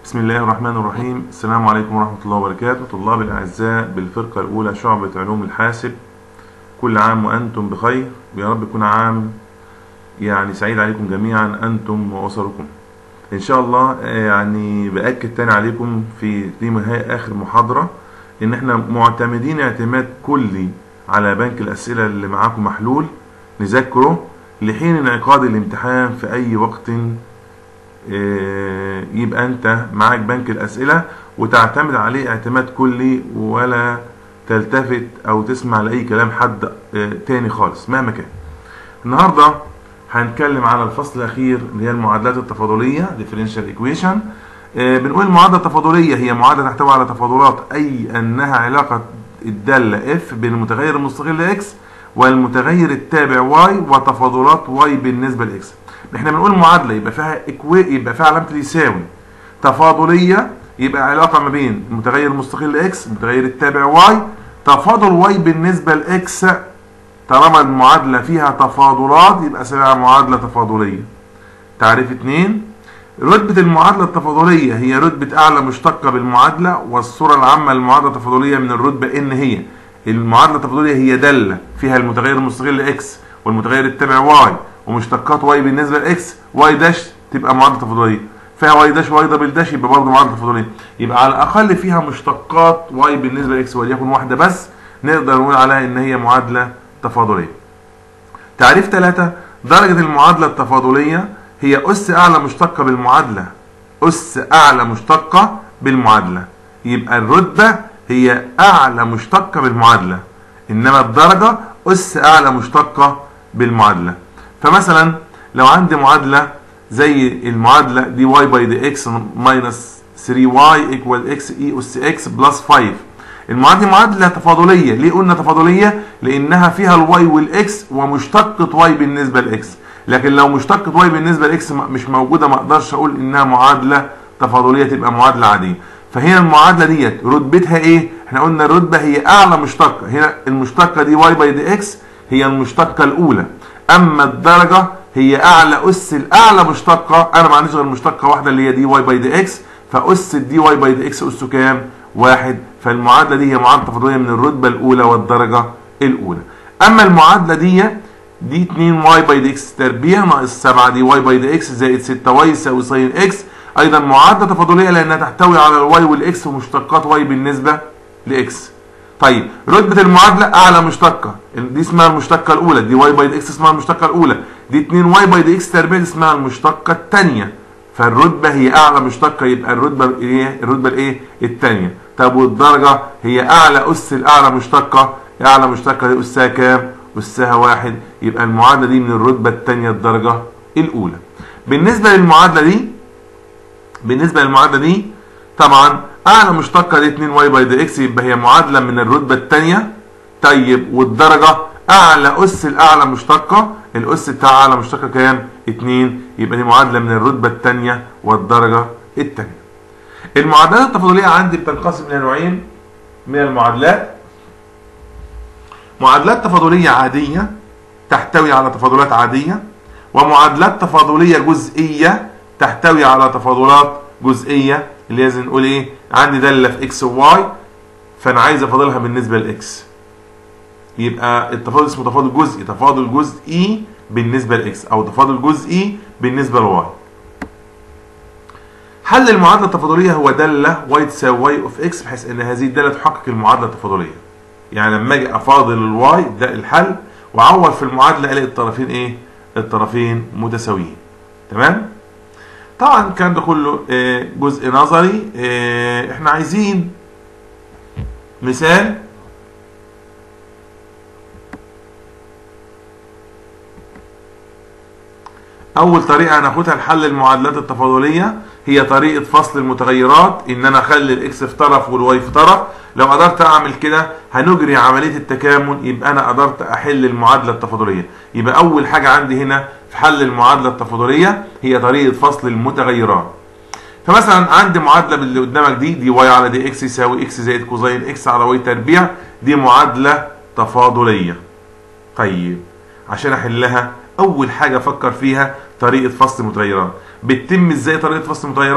بسم الله الرحمن الرحيم السلام عليكم ورحمة الله وبركاته طلاب الأعزاء بالفرقة الأولى شعبة علوم الحاسب كل عام وأنتم بخير ويا رب يكون عام يعني سعيد عليكم جميعا أنتم وأسركم إن شاء الله آه، يعني بأكد تاني عليكم في دي نهاية آخر محاضرة إن إحنا معتمدين اعتماد كلي على بنك الأسئلة اللي معاكم محلول نذاكره لحين انعقاد الامتحان في أي وقت آه، يبقى انت معاك بنك الاسئله وتعتمد عليه اعتماد كلي ولا تلتفت او تسمع لاي كلام حد آه، تاني خالص مهما كان النهارده هنتكلم على الفصل الاخير اللي هي المعادلات التفاضليه differential equation آه، بنقول المعادله التفاضليه هي معادله تحتوي على تفاضلات اي انها علاقه الداله f بين المتغير المستقل x والمتغير التابع y وتفاضلات y بالنسبه ل x احنا بنقول معادله يبقى فيها إكوي يبقى فيها علامه يساوي تفاضليه يبقى علاقه ما بين المتغير المستقل اكس المتغير التابع واي تفاضل واي بالنسبه لاكس طالما المعادله فيها تفاضلات يبقى اسمها معادله تفاضليه تعريف اتنين رتبة المعادلة التفاضلية هي رتبة أعلى مشتقة بالمعادلة والصورة العامة للمعادلة التفاضلية من الرتبة إن هي المعادلة التفاضلية هي دالة فيها المتغير المستقل إكس والمتغير التابع واي ومشتقات واي بالنسبه لاكس واي داش تبقى معادله تفاضليه فيها واي داش واي دبل داش يبقى برضه معادله تفاضليه يبقى على الاقل فيها مشتقات واي بالنسبه لاكس وليكن واحده بس نقدر نقول عليها ان هي معادله تفاضليه تعريف ثلاثة درجة المعادلة التفاضلية هي أس أعلى مشتقة بالمعادلة أس أعلى مشتقة بالمعادلة يبقى الرتبة هي أعلى مشتقة بالمعادلة إنما الدرجة أس أعلى مشتقة بالمعادلة فمثلا لو عندي معادله زي المعادله دي واي باي دي اكس ماينس 3 واي ايكوال اكس اي اس اكس بلس 5 المعادله دي معادله تفاضليه ليه قلنا تفاضليه لانها فيها الواي والاكس ومشتقه واي بالنسبه لاكس لكن لو مشتقه واي بالنسبه لاكس مش موجوده ما اقدرش اقول انها معادله تفاضليه تبقى معادله عاديه فهنا المعادله ديت رتبتها ايه احنا قلنا الرتبه هي اعلى مشتقه هنا المشتقه دي واي باي دي اكس هي المشتقه الاولى اما الدرجه هي اعلى اس الاعلى مشتقه انا ما عنديش غير مشتقه واحده اللي هي دي واي باي دي اكس فاس الدي واي باي دي اكس اسه كام؟ واحد فالمعادله دي هي معادله تفاضليه من الرتبه الاولى والدرجه الاولى اما المعادله دي دي 2 واي باي دي اكس تربيع ناقص 7 دي واي باي دي اكس زائد 6 واي يساوي ساين اكس ايضا معادله تفاضليه لانها تحتوي على الواي والاكس ومشتقات واي بالنسبه لاكس طيب رتبة المعادلة أعلى مشتقة دي اسمها المشتقة الأولى دي واي باي دي إكس اسمها المشتقة الأولى دي 2 واي باي دي إكس تربيع دي اسمها المشتقة الثانية فالرتبة هي أعلى مشتقة يبقى الرتبة الإيه؟ الرتبة الإيه؟ الثانية طب والدرجة هي أعلى أس الأعلى مشتقة أعلى مشتقة دي أسها كام؟ أسها واحد يبقى المعادلة دي من الرتبة الثانية الدرجة الأولى بالنسبة للمعادلة دي بالنسبة للمعادلة دي طبعا اعلى مشتقه دي 2 واي باي دي اكس يبقى هي معادله من الرتبه الثانيه طيب والدرجه اعلى اس الاعلى مشتقه الاس بتاع اعلى مشتقه كام 2 يبقى دي معادله من الرتبه الثانيه والدرجه الثانيه المعادلات التفاضليه عندي بتنقسم الى نوعين من المعادلات معادلات تفاضليه عاديه تحتوي على تفاضلات عاديه ومعادلات تفاضليه جزئيه تحتوي على تفاضلات جزئيه اللي لازم نقول ايه عندي داله في اكس وواي فانا عايز افاضلها بالنسبه لاكس يبقى التفاضل اسمه تفاضل جزئي تفاضل جزئي بالنسبه لاكس او تفاضل جزئي بالنسبه لواي حل المعادله التفاضليه هو داله واي تساوي واي اوف اكس بحيث ان هذه الداله تحقق المعادله التفاضليه يعني لما اجي افاضل الواي ده الحل واعوض في المعادله الاقي الطرفين ايه الطرفين متساويين تمام طبعا الكلام ده كله جزء نظري احنا عايزين مثال اول طريقه هناخدها لحل المعادلات التفاضليه هي طريقه فصل المتغيرات ان انا اخلي الاكس في طرف والواي في طرف لو قدرت اعمل كده هنجري عمليه التكامل يبقى انا قدرت احل المعادله التفاضليه يبقى اول حاجه عندي هنا في حل المعادله التفاضليه هي طريقه فصل المتغيرات فمثلا عندي معادله اللي قدامك دي دي واي على دي اكس يساوي اكس زائد كوزين اكس على واي تربيع دي معادله تفاضليه طيب عشان احلها اول حاجه افكر فيها طريقه فصل المتغيرات بتتم ازاي طريقه فصل المتغيرات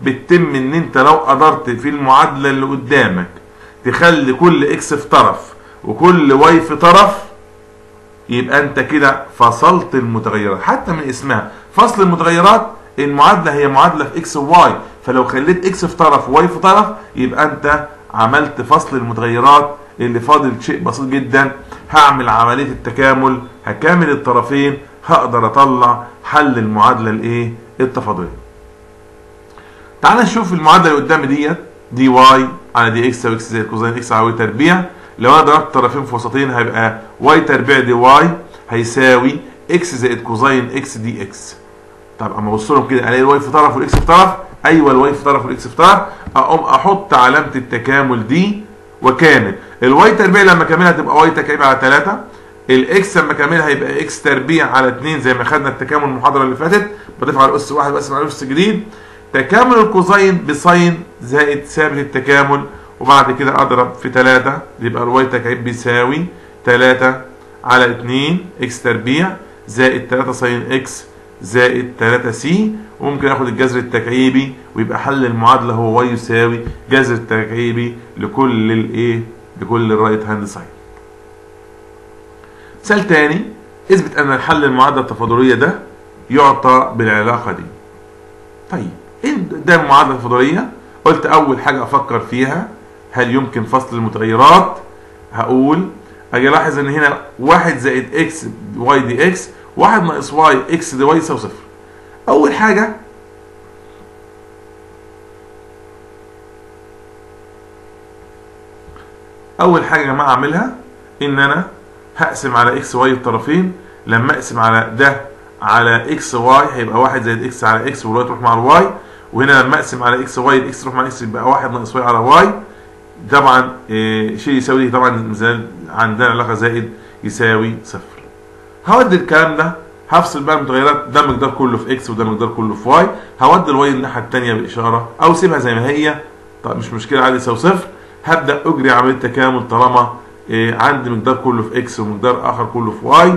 بتتم ان انت لو قدرت في المعادله اللي قدامك تخلي كل اكس في طرف وكل واي في طرف يبقى انت كده فصلت المتغيرات حتى من اسمها فصل المتغيرات المعادله هي معادله في اكس وواي فلو خليت اكس في طرف وواي في طرف يبقى انت عملت فصل المتغيرات اللي فاضل شيء بسيط جدا هعمل عمليه التكامل هكامل الطرفين هقدر اطلع حل المعادله الايه التفاضليه تعال نشوف المعادله اللي قدامي ديت دي واي على دي اكس واكس زائد كوزين اكس على واي تربيع لو انا ضربت طرفين في وسطين هيبقى واي تربيع دي واي هيساوي اكس زائد كوزين اكس دي اكس طب اما ابص لهم كده الاقي الواي في طرف والاكس في طرف ايوه الواي في طرف والاكس في طرف اقوم احط علامه التكامل دي وكامل الواي تربيع لما كاملها تبقى واي تكعيب على 3 الاكس لما كاملها هيبقى اكس تربيع على 2 زي ما خدنا التكامل المحاضره اللي فاتت بضيف على اس واحد بقسم على اس جديد تكامل الكوزين بساين زائد ثابت التكامل وبعد كده اضرب في 3 يبقى الواي تكعيب بيساوي 3 على 2 اكس تربيع زائد 3 ساين اكس زائد 3 سي وممكن اخد الجذر التكعيبي ويبقى حل المعادله هو واي يساوي جذر التكعيبي لكل الايه لكل الرايت هاند سايد مثال تاني اثبت ان الحل المعادله التفاضليه ده يعطى بالعلاقه دي طيب ايه ده المعادله التفاضليه قلت اول حاجه افكر فيها هل يمكن فصل المتغيرات هقول اجي الاحظ ان هنا واحد زائد اكس واي دي اكس واحد ناقص واي اكس دي واي يساوي صفر اول حاجه اول حاجه يا جماعه اعملها ان انا هقسم على اكس واي الطرفين لما اقسم على ده على اكس واي هيبقى واحد زائد اكس على اكس والواي تروح مع الواي وهنا لما اقسم على اكس واي الاكس تروح مع اكس يبقى واحد ناقص واي على واي طبعا إيه شيء يساوي طبعا مثال عندنا علاقه زائد يساوي صفر هودي الكلام ده هفصل بقى المتغيرات ده مقدار كله في اكس وده مقدار كله في واي هودي الواي الناحيه الثانيه باشاره او سيبها زي ما هي طب مش مشكله عادي يساوي صفر هبدا اجري عمليه تكامل طالما إيه عندي مقدار كله في اكس ومقدار اخر كله في واي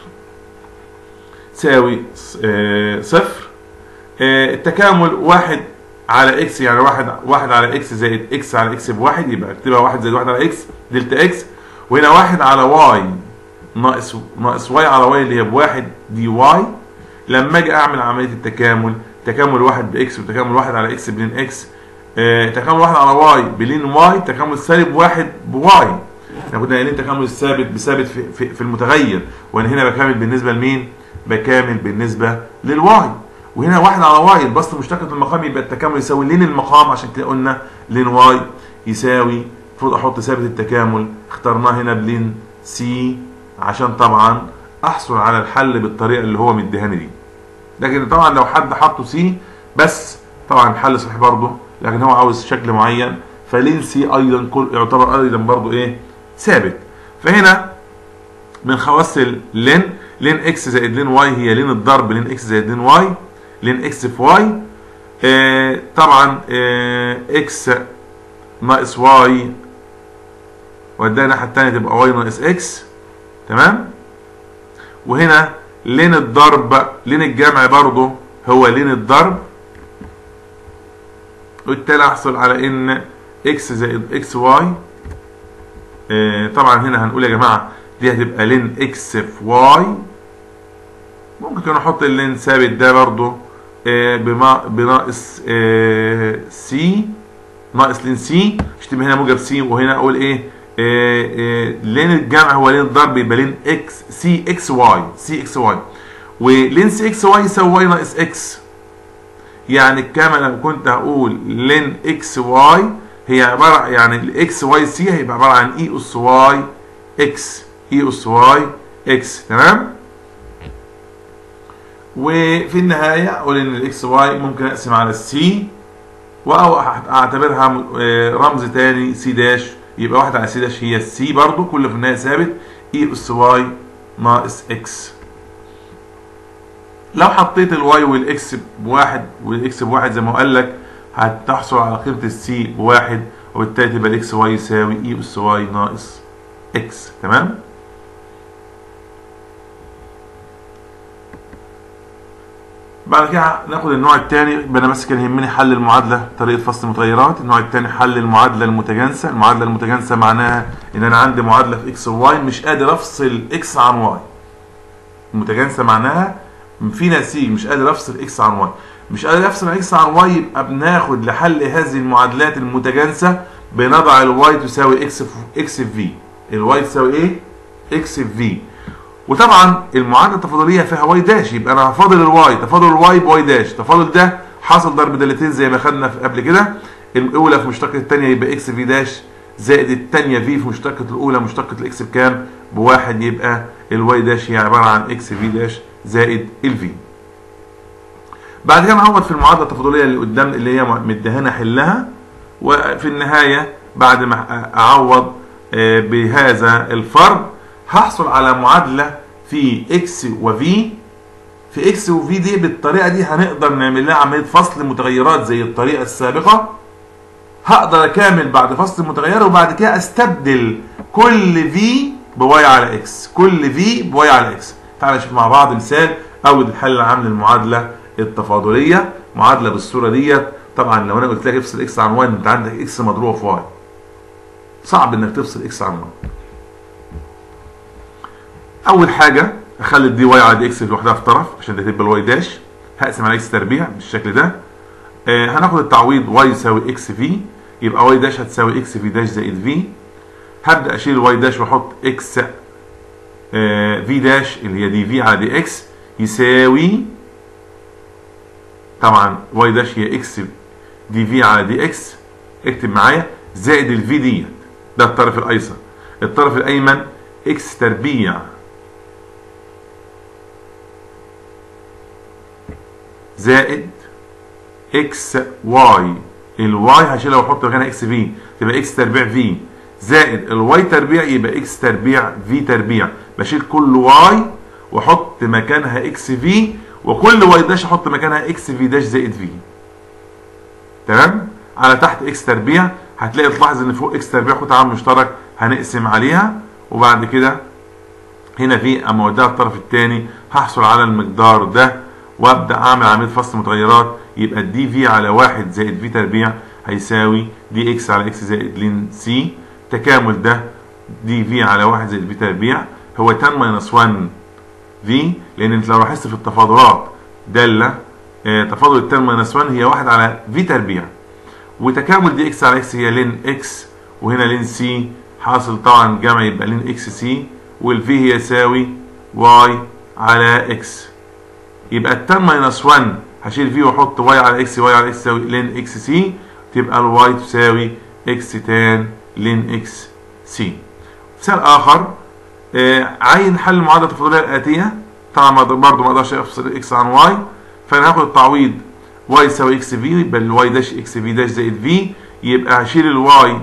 تساوي إيه صفر إيه التكامل واحد على اكس يعني واحد واحد على اكس زائد اكس على اكس بواحد يبقى اكتبها واحد زائد واحد على اكس دلتا اكس وهنا واحد على واي ناقص ناقص واي على واي اللي هي بواحد دي واي لما اجي اعمل عمليه التكامل تكامل واحد باكس وتكامل واحد على اكس بلين اكس آه تكامل واحد على واي بلين واي تكامل سالب واحد بواي احنا كنا قايلين تكامل الثابت بثابت في, في, في المتغير وانا هنا بكامل بالنسبه لمين؟ بكامل بالنسبه للواي وهنا واحد على واي البسط مشتقة المقام يبقى التكامل يساوي لين المقام عشان كده قلنا لين واي يساوي المفروض احط ثابت التكامل اخترناه هنا بلين سي عشان طبعا احصل على الحل بالطريقه اللي هو مديهاني دي لكن طبعا لو حد حطه سي بس طبعا الحل صحيح برضه لكن هو عاوز شكل معين فلين سي ايضا كل يعتبر ايضا برضه ايه ثابت فهنا من خواص اللين لين اكس زائد لين واي هي لين الضرب لين اكس زائد لين واي لين اكس في واي آه طبعا آه اكس ناقص واي وديها الناحيه الثانيه تبقى واي ناقص اكس تمام وهنا لين الضرب لين الجمع برضه هو لين الضرب وبالتالي احصل على ان اكس زائد اكس واي آه طبعا هنا هنقول يا جماعه دي هتبقى لين اكس في واي ممكن نحط اللين ثابت ده برضه آه بما بناقص آه سي ناقص لين سي اشتم هنا موجب سي وهنا اقول ايه آه آه لين الجمع هو لين الضرب يبقى لين اكس سي اكس واي سي اكس واي ولين سي اكس واي يساوي واي ناقص اكس يعني كما لو كنت هقول لين اكس واي هي عباره يعني الاكس واي سي هيبقى عباره عن اي اس واي اكس اي اس واي اكس تمام وفي النهايه اقول ان الاكس واي ممكن اقسم على السي او اعتبرها رمز تاني سي داش يبقى واحد على سي داش هي السي برضو كله في النهايه ثابت اي اس واي ناقص اكس لو حطيت الواي والاكس بواحد والاكس بواحد زي ما هو قال لك هتحصل على قيمه السي بواحد وبالتالي تبقى الاكس واي يساوي اي اس واي ناقص اكس تمام بعد كده ناخد النوع الثاني يبقى انا بس كان يهمني حل المعادله طريقه فصل المتغيرات النوع الثاني حل المعادله المتجانسه المعادله المتجانسه معناها ان انا عندي معادله في اكس وواي مش قادر افصل اكس عن واي المتجانسه معناها في نسيج مش قادر افصل اكس عن واي مش قادر افصل اكس عن واي يبقى بناخد لحل هذه المعادلات المتجانسه بنضع الواي تساوي اكس في اكس في في الواي تساوي ايه اكس في في وطبعا المعادله التفاضليه فيها واي داش يبقى انا هفاضل الواي تفاضل الواي بواي داش تفاضل ده حاصل ضرب دالتين زي ما خدنا في قبل كده الاولى في مشتقه الثانيه يبقى اكس في داش زائد الثانيه في في مشتقه الاولى مشتقه الاكس بكام بواحد يبقى الواي داش هي عباره عن اكس في داش زائد الفي بعد كده نعوض في المعادله التفاضليه اللي قدام اللي هي مدهنا حلها وفي النهايه بعد ما اعوض بهذا الفرق هحصل على معادله في اكس وفي في اكس وفي دي بالطريقه دي هنقدر نعمل لها عمليه فصل متغيرات زي الطريقه السابقه هقدر اكمل بعد فصل المتغير وبعد كده استبدل كل في بواي على اكس كل في بواي على اكس تعالى نشوف مع بعض مثال اول الحل العام للمعادله التفاضليه معادله بالصوره ديت طبعا لو انا قلت لك افصل اكس عن واي انت عندك اكس مضروبه في واي صعب انك تفصل اكس عن واي اول حاجه اخلي الدي واي على دي اكس لوحدها في طرف عشان ده تبقى الواي داش هقسم على اكس تربيع بالشكل ده آه هناخد التعويض واي يساوي اكس في يبقى واي داش هتساوي اكس في داش زائد في هبدا اشيل الواي داش واحط اكس آه في داش اللي هي دي في على دي اكس يساوي طبعا واي داش هي اكس دي في على دي اكس اكتب معايا زائد الفي ديت ده الطرف الايسر الطرف الايمن اكس تربيع زائد اكس واي الواي هشيلها واحط مكانها اكس في تبقى اكس تربيع في زائد الواي تربيع يبقى اكس تربيع في تربيع بشيل كل واي واحط مكانها اكس في وكل واي داش احط مكانها اكس في داش زائد في تمام على تحت اكس تربيع هتلاقي تلاحظ ان فوق اكس تربيع خد عامل مشترك هنقسم عليها وبعد كده هنا في اما اوديها الطرف الثاني هحصل على المقدار ده وابدا اعمل عمليه فصل متغيرات يبقى الدي في على 1 زائد في تربيع هيساوي دي اكس على اكس زائد لين سي تكامل ده دي في على 1 زائد في تربيع هو 10 ماينس 1 في لان انت لو لاحظت في التفاضلات داله آه تفاضل ال 10 ماينس 1 هي 1 على في تربيع وتكامل دي اكس على اكس هي لين اكس وهنا لين سي حاصل طبعا جمع يبقى لين اكس سي والفي هي يساوي واي على اكس يبقى التان ماينس 1 هشيل في واحط واي على اكس واي على اكس تساوي لين اكس سي تبقى الواي تساوي اكس تان لين اكس سي مثال اخر آه عين حل المعادله التفاضليه الاتيه طبعا برضه ما اقدرش افصل اكس عن واي فانا هاخد التعويض واي يساوي اكس في يبقى الواي داش اكس في داش زائد في يبقى هشيل الواي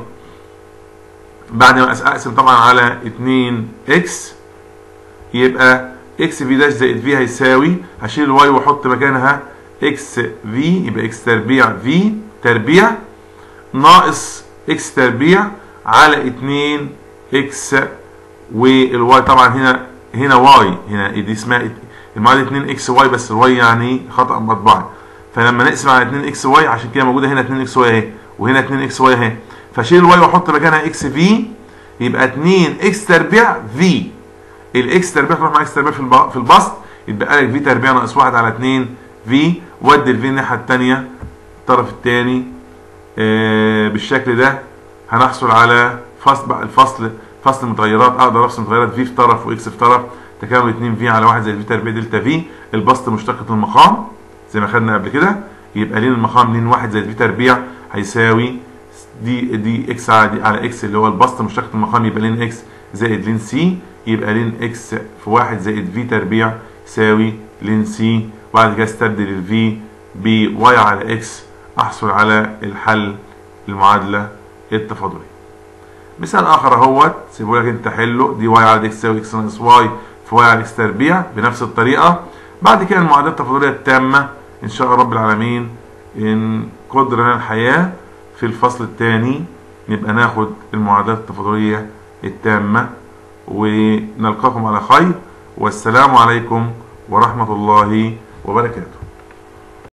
بعد ما اقسم طبعا على 2 اكس يبقى اكس في داش زائد في هيساوي هشيل الواي واحط مكانها اكس في يبقى اكس تربيع في تربيع ناقص اكس تربيع على 2 اكس والواي طبعا هنا هنا واي هنا دي اسمها المعادله 2 اكس واي بس الواي يعني خطا مطبعي فلما نقسم على 2 اكس واي عشان كده موجوده هنا 2 اكس واي اهي وهنا 2 اكس واي اهي فاشيل الواي واحط مكانها اكس في يبقى 2 اكس تربيع في الاكس تربيع تروح مع اكس تربيع في في البسط يتبقى لك في تربيع ناقص 1 على 2 في ودي الفي الناحيه الثانيه الطرف الثاني آه بالشكل ده هنحصل على فصل بقى الفصل فصل المتغيرات اقدر افصل متغيرات في في طرف واكس في طرف تكامل 2 في على 1 زائد في تربيع دلتا في البسط مشتقه المقام زي ما خدنا قبل كده يبقى لين المقام لين 1 زائد في تربيع هيساوي دي دي اكس على دي على اكس اللي هو البسط مشتقه المقام يبقى لين اكس زائد لين سي يبقى لين اكس في 1 زائد في تربيع يساوي لين سي وبعد كده استبدل الفي بواي على اكس احصل على الحل المعادله التفاضليه مثال اخر اهوت سيبوا لك انت حله دي واي على اكس تساوي اكس ناقص واي في واي على اكس تربيع بنفس الطريقه بعد كده المعادله التفاضليه التامه ان شاء رب العالمين ان قدر لنا الحياه في الفصل الثاني نبقى ناخد المعادلات التفاضليه التامه ونلقاكم على خير والسلام عليكم ورحمه الله وبركاته